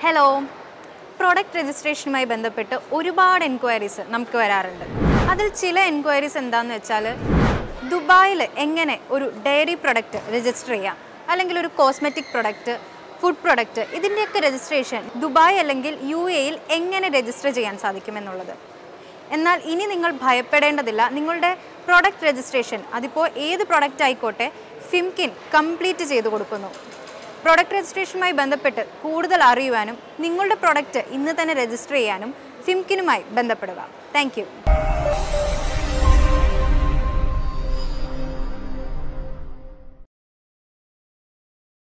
hello product രജിസ്ട്രേഷനുമായി ബന്ധപ്പെട്ട് ഒരുപാട് enquiries നമുക്ക് വരാറുണ്ട് അതിൽ ചില എൻക്വയറീസ് എന്താണെന്ന് വെച്ചാൽ ദുബായിൽ എങ്ങനെ ഒരു ഡയറി പ്രൊഡക്റ്റ് രജിസ്റ്റർ ചെയ്യാം അല്ലെങ്കിൽ ഒരു കോസ്മെറ്റിക് പ്രൊഡക്റ്റ് ഫുഡ് പ്രൊഡക്റ്റ് ഇതിൻ്റെയൊക്കെ രജിസ്ട്രേഷൻ ദുബായ് അല്ലെങ്കിൽ യു എയിൽ എങ്ങനെ രജിസ്റ്റർ ചെയ്യാൻ സാധിക്കുമെന്നുള്ളത് എന്നാൽ ഇനി നിങ്ങൾ ഭയപ്പെടേണ്ടതില്ല നിങ്ങളുടെ പ്രോഡക്റ്റ് രജിസ്ട്രേഷൻ അതിപ്പോൾ ഏത് പ്രോഡക്റ്റ് ആയിക്കോട്ടെ ഫിംകിൻ കംപ്ലീറ്റ് ചെയ്തു കൊടുക്കുന്നു പ്രോഡക്റ്റ് രജിസ്ട്രേഷനുമായി ബന്ധപ്പെട്ട് കൂടുതൽ അറിയുവാനും നിങ്ങളുടെ പ്രോഡക്റ്റ് ഇന്ന് തന്നെ രജിസ്റ്റർ ചെയ്യാനും ഫിംകിനുമായി ബന്ധപ്പെടുക താങ്ക്